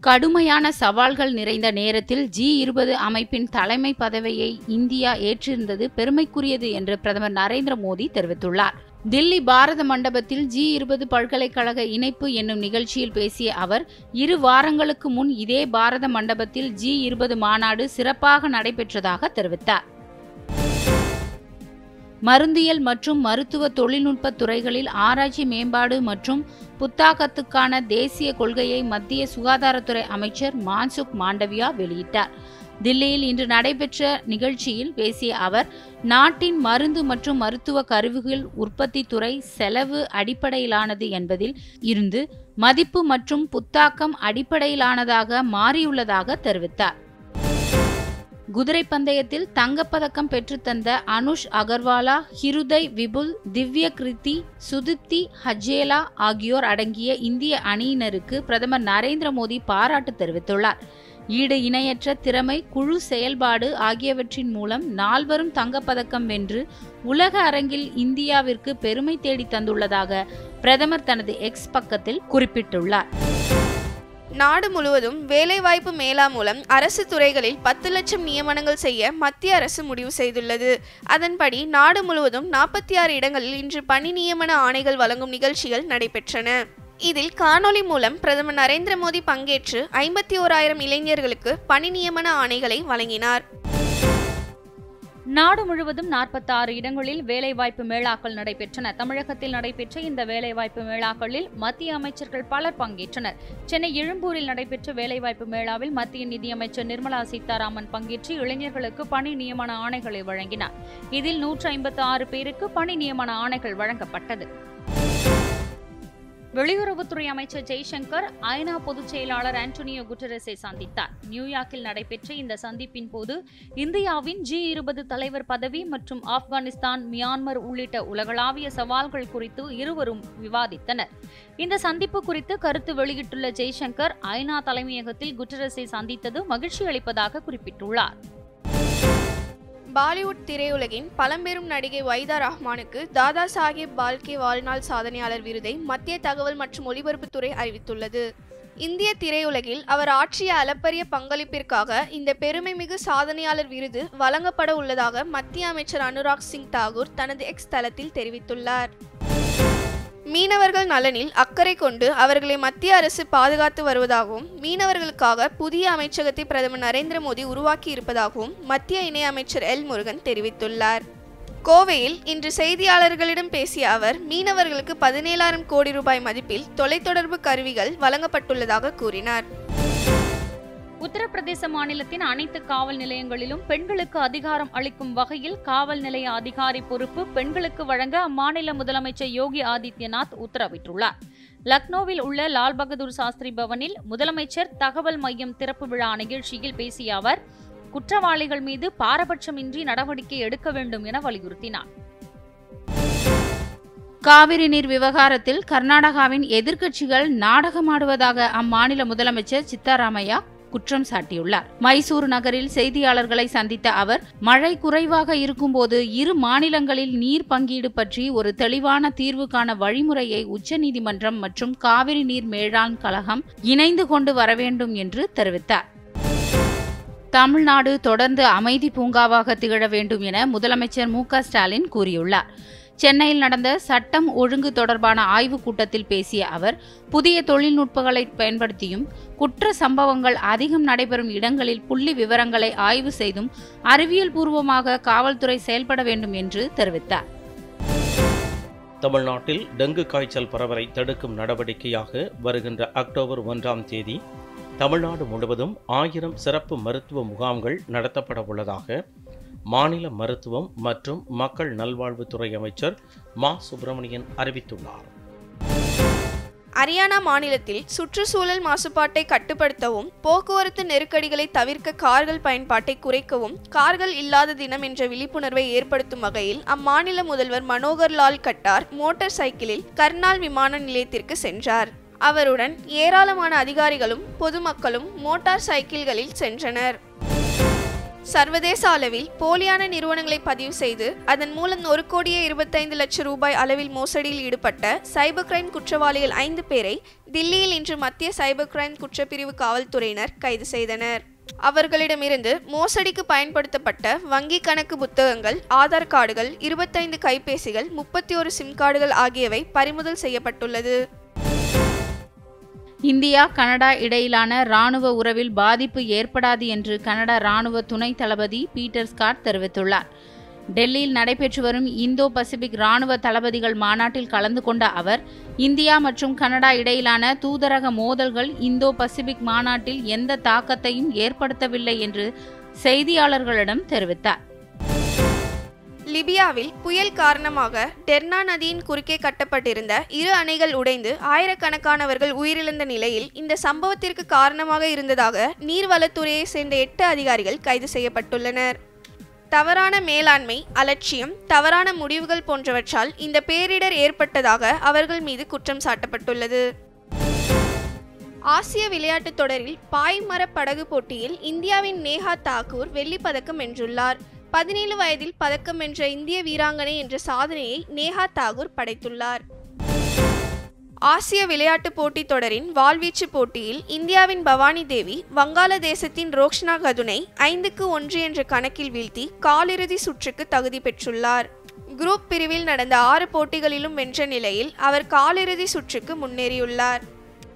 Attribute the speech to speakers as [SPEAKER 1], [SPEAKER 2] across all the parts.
[SPEAKER 1] கடுமையான சவால்கள் நிறைந்த நேரத்தில் ஜி இருபது அமைப்பின் தலைமை பதவியை இந்தியா ஏற்றிருந்தது பெருமைக்குரியது என்று பிரதமர் நரேந்திர மோடி தெரிவித்துள்ளார் தில்லி பாரத மண்டபத்தில் ஜி இருபது பல்கலைக்கழக இணைப்பு என்னும் நிகழ்ச்சியில் பேசிய அவர் இரு வாரங்களுக்கு முன் இதே பாரத மண்டபத்தில் ஜி இருபது மாநாடு சிறப்பாக நடைபெற்றதாக தெரிவித்தார் மருந்தியல் மற்றும் மருத்துவ தொழில்நுட்ப துறைகளில் ஆராய்ச்சி மேம்பாடு மற்றும் புத்தாக்கத்துக்கான தேசிய கொள்கையை மத்திய சுகாதாரத்துறை அமைச்சர் மான்சுக் மாண்டவியா வெளியிட்டார் தில்லியில் இன்று நடைபெற்ற நிகழ்ச்சியில் பேசிய அவர் நாட்டின் மருந்து மற்றும் மருத்துவ கருவிகள் உற்பத்தி துறை செலவு அடிப்படையிலானது என்பதில் இருந்து மதிப்பு மற்றும் புத்தாக்கம் அடிப்படையிலானதாக மாறியுள்ளதாக தெரிவித்தார் குதிரை பந்தயத்தில் தங்கப்பதக்கம் பெற்றுத்தந்த அனுஷ் அகர்வாலா ஹிருதய் விபுல் திவ்ய கிருதி சுதிப்தி ஹஜேலா ஆகியோர் அடங்கிய இந்திய அணியினருக்கு பிரதமர் நரேந்திர மோடி பாராட்டு தெரிவித்துள்ளார் ஈடு இணையற்ற திறமை குழு செயல்பாடு ஆகியவற்றின் மூலம் நால்வரும் தங்கப்பதக்கம் வென்று உலக அரங்கில் இந்தியாவிற்கு பெருமை தேடி தந்துள்ளதாக பிரதமர் தனது எக்ஸ் பக்கத்தில் குறிப்பிட்டுள்ளார்
[SPEAKER 2] நாடு முழுவதும் வேலைவாய்ப்பு மேலா மூலம் அரசு துறைகளில் பத்து லட்சம் நியமனங்கள் செய்ய மத்திய அரசு முடிவு செய்துள்ளது அதன்படி நாடு முழுவதும் நாற்பத்தி ஆறு இடங்களில் இன்று பணி நியமன ஆணைகள் வழங்கும் நிகழ்ச்சிகள் நடைபெற்றன இதில் காணொலி மூலம் பிரதமர் நரேந்திர மோடி பங்கேற்று ஐம்பத்தி ஓராயிரம் இளைஞர்களுக்கு பணி நியமன ஆணைகளை வழங்கினார்
[SPEAKER 3] நாடு முழுவதும் நாற்பத்தாறு இடங்களில் வேலைவாய்ப்பு மேளாக்கள் நடைபெற்றன தமிழகத்தில் நடைபெற்ற இந்த வேலைவாய்ப்பு மேளாக்களில் மத்திய அமைச்சர்கள் பலர் பங்கேற்றனர் சென்னை எழும்பூரில் நடைபெற்ற வேலைவாய்ப்பு மேளாவில் மத்திய நிதியமைச்சர் நிர்மலா சீதாராமன் பங்கேற்று இளைஞர்களுக்கு பணி நியமன ஆணைகளை வழங்கினார் இதில் நூற்று ஐம்பத்தி ஆறு பேருக்கு பணி நியமன ஆணைகள் வழங்கப்பட்டது வெளியுறவுத்துறை அமைச்சர் ஜெய்சங்கர் ஐநா பொதுச் செயலாளர் ஆண்டோனியோ குட்டரஸை சந்தித்தார் நியூயார்க்கில் நடைபெற்ற இந்த சந்திப்பின் போது இந்தியாவின் ஜி இருபது தலைவர் பதவி மற்றும் ஆப்கானிஸ்தான் மியான்மர் உள்ளிட்ட உலகளாவிய சவால்கள் குறித்து இருவரும் விவாதித்தனர் இந்த சந்திப்பு குறித்து கருத்து வெளியிட்டுள்ள ஜெய்சங்கர் ஐநா தலைமையகத்தில் குட்டரஸை சந்தித்தது மகிழ்ச்சி அளிப்பதாக குறிப்பிட்டுள்ளார்
[SPEAKER 2] பாலிவுட் திரையுலகின் பழம்பெரும் நடிகை வைதா ரஹ்மானுக்கு தாதா சாஹேப் பால்கே வாழ்நாள் சாதனையாளர் விருதை மத்திய தகவல் மற்றும் ஒலிபரப்புத்துறை அறிவித்துள்ளது இந்திய திரையுலகில் அவர் ஆற்றிய அளப்பரிய பங்களிப்பிற்காக இந்த பெருமைமிகு சாதனையாளர் விருது வழங்கப்பட உள்ளதாக மத்திய அமைச்சர் அனுராக் சிங் தாகூர் தனது எக்ஸ் தளத்தில் தெரிவித்துள்ளார் மீனவர்கள் நலனில் அக்கறை கொண்டு அவர்களை மத்திய அரசு பாதுகாத்து வருவதாகவும் மீனவர்களுக்காக புதிய அமைச்சகத்தை பிரதமர் நரேந்திர மோடி உருவாக்கி இருப்பதாகவும் மத்திய இணையமைச்சர் எல் முருகன் தெரிவித்துள்ளார் கோவையில் இன்று செய்தியாளர்களிடம் பேசிய அவர் மீனவர்களுக்கு பதினேழாயிரம் கோடி ரூபாய் மதிப்பில் தொலைத்தொடர்பு கருவிகள் வழங்கப்பட்டுள்ளதாக கூறினார்
[SPEAKER 3] உத்தரப்பிரதேச மாநிலத்தின் அனைத்து காவல் நிலையங்களிலும் பெண்களுக்கு அதிகாரம் அளிக்கும் வகையில் காவல் நிலைய அதிகாரி பொறுப்பு பெண்களுக்கு வழங்க அம்மாநில முதலமைச்சர் யோகி ஆதித்யநாத் உத்தரவிட்டுள்ளார் லக்னோவில் உள்ள லால் பகதூர் சாஸ்திரி பவனில் முதலமைச்சர் தகவல் மையம் திறப்பு விழா நிகழ்ச்சியில் பேசிய அவர் குற்றவாளிகள் மீது பாரபட்சமின்றி நடவடிக்கை எடுக்க வேண்டும் என வலியுறுத்தினார்
[SPEAKER 1] காவிரி நீர் விவகாரத்தில் கர்நாடகாவின் எதிர்க்கட்சிகள் நாடகமாடுவதாக அம்மாநில முதலமைச்சர் சித்தராமையா குற்றம் சாட்டியுள்ளார் மைசூரு நகரில் செய்தியாளர்களை சந்தித்த அவர் மழை குறைவாக இருக்கும்போது இரு மாநிலங்களில் நீர் பங்கீடு பற்றி ஒரு தெளிவான தீர்வுக்கான வழிமுறையை உச்சநீதிமன்றம் மற்றும் காவிரி நீர் மேலாண் கழகம் இணைந்து கொண்டு வர வேண்டும் என்று தெரிவித்தார் தமிழ்நாடு தொடர்ந்து அமைதி பூங்காவாக திகழ வேண்டும் என முதலமைச்சர் மு க ஸ்டாலின் கூறியுள்ளார் சென்னையில் நடந்த சட்டம் ஒழுங்கு தொடர்பான ஆய்வுக் கூட்டத்தில் பேசிய அவர் புதிய தொழில்நுட்பங்களை பயன்படுத்தியும் குற்ற சம்பவங்கள் அதிகம் நடைபெறும் இடங்களில் புள்ளி விவரங்களை ஆய்வு செய்தும் அறிவியல் பூர்வமாக காவல்துறை செயல்பட வேண்டும் என்று தெரிவித்தார்
[SPEAKER 4] தமிழ்நாட்டில் டெங்கு காய்ச்சல் பரவலை தடுக்கும் நடவடிக்கையாக வருகின்ற அக்டோபர் ஒன்றாம் தேதி தமிழ்நாடு முழுவதும் ஆயிரம் சிறப்பு மருத்துவ முகாம்கள் நடத்தப்பட உள்ளதாக மாநில மருத்துவம் மற்றும் மக்கள் நல்வாழ்வுத்துறை அமைச்சர் மா சுப்பிரமணியன் அறிவித்துள்ளார்
[SPEAKER 2] ஹரியானா மாநிலத்தில் சுற்றுச்சூழல் மாசுபாட்டை கட்டுப்படுத்தவும் போக்குவரத்து நெருக்கடிகளை தவிர்க்க கார்கள் பயன்பாட்டை குறைக்கவும் கார்கள் இல்லாத தினம் என்ற விழிப்புணர்வை ஏற்படுத்தும் வகையில் அம்மாநில முதல்வர் மனோகர் லால் கட்டார் மோட்டார் சைக்கிளில் கர்னால் விமான நிலையத்திற்கு சென்றார் அவருடன் ஏராளமான அதிகாரிகளும் பொதுமக்களும் மோட்டார் சைக்கிள்களில் சென்றனர் சர்வதேச அளவில் போலியான நிறுவனங்களை பதிவு செய்து அதன் மூலம் ஒரு கோடியே இருபத்தைந்து லட்சம் ரூபாய் அளவில் மோசடியில் ஈடுபட்ட சைபர் கிரைம் குற்றவாளிகள் ஐந்து பேரை தில்லியில் இன்று மத்திய சைபர் கிரைம் குற்றப்பிரிவு காவல்துறையினர் கைது செய்தனர் அவர்களிடமிருந்து மோசடிக்கு பயன்படுத்தப்பட்ட வங்கி கணக்கு புத்தகங்கள் ஆதார் கார்டுகள் இருபத்தைந்து கைபேசிகள் முப்பத்தி ஒரு சிம் கார்டுகள் ஆகியவை பறிமுதல் செய்யப்பட்டுள்ளது
[SPEAKER 1] இந்தியா கனடா இடையிலான ராணுவ உறவில் பாதிப்பு ஏற்படாது என்று கனடா ராணுவ துணை தளபதி பீட்டர் ஸ்காட் தெரிவித்துள்ளார் டெல்லியில் நடைபெற்று வரும் இந்தோ பசிபிக் ராணுவ தளபதிகள் மாநாட்டில் கலந்து கொண்ட அவர் இந்தியா மற்றும் கனடா இடையிலான தூதரக மோதல்கள் இந்தோ பசிபிக் மாநாட்டில் எந்த தாக்கத்தையும் ஏற்படுத்தவில்லை என்று செய்தியாளர்களிடம் தெரிவித்தார்
[SPEAKER 2] லிபியாவில் புயல் காரணமாக டெர்னா நதியின் குறுக்கே கட்டப்பட்டிருந்த இரு அணைகள் உடைந்து ஆயிரக்கணக்கானவர்கள் உயிரிழந்த நிலையில் இந்த சம்பவத்திற்கு காரணமாக இருந்ததாக நீர்வளத்துறையை சேர்ந்த எட்டு அதிகாரிகள் கைது செய்யப்பட்டுள்ளனர் தவறான மேலாண்மை அலட்சியம் தவறான முடிவுகள் போன்றவற்றால் இந்த பேரிடர் ஏற்பட்டதாக அவர்கள் மீது குற்றம் சாட்டப்பட்டுள்ளது ஆசிய விளையாட்டுத் தொடரில் பாய்மர படகு போட்டியில் இந்தியாவின் நேஹா தாக்கூர் வெள்ளிப் பதக்கம் வென்றுள்ளார் பதினேழு வயதில் பதக்கம் வென்ற இந்திய வீராங்கனை என்ற சாதனையை நேஹா தாகூர் படைத்துள்ளார் ஆசிய விளையாட்டுப் போட்டித் தொடரின் வாள்வீச்சு போட்டியில் இந்தியாவின் பவானி தேவி வங்காளதேசத்தின் ரோக்ஷனா கதுனை ஐந்துக்கு ஒன்று என்ற கணக்கில் வீழ்த்தி காலிறுதி சுற்றுக்கு தகுதி பெற்றுள்ளார் குரூப் பிரிவில் நடந்த ஆறு போட்டிகளிலும் வென்ற நிலையில் அவர் காலிறுதி சுற்றுக்கு முன்னேறியுள்ளார்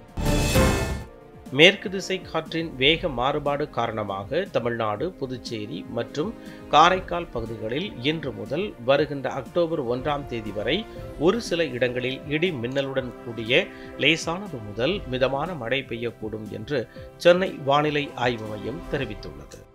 [SPEAKER 4] மேற்கு திசை காற்றின் வேக மாறுபாடு காரணமாக தமிழ்நாடு புதுச்சேரி மற்றும் காரைக்கால் பகுதிகளில் இன்று முதல் வருகின்ற அக்டோபர் ஒன்றாம் தேதி வரை ஒரு சில இடங்களில் இடி மின்னலுடன் கூடிய லேசானது முதல் மிதமான மழை பெய்யக்கூடும் என்று சென்னை வானிலை ஆய்வு மையம் தெரிவித்துள்ளது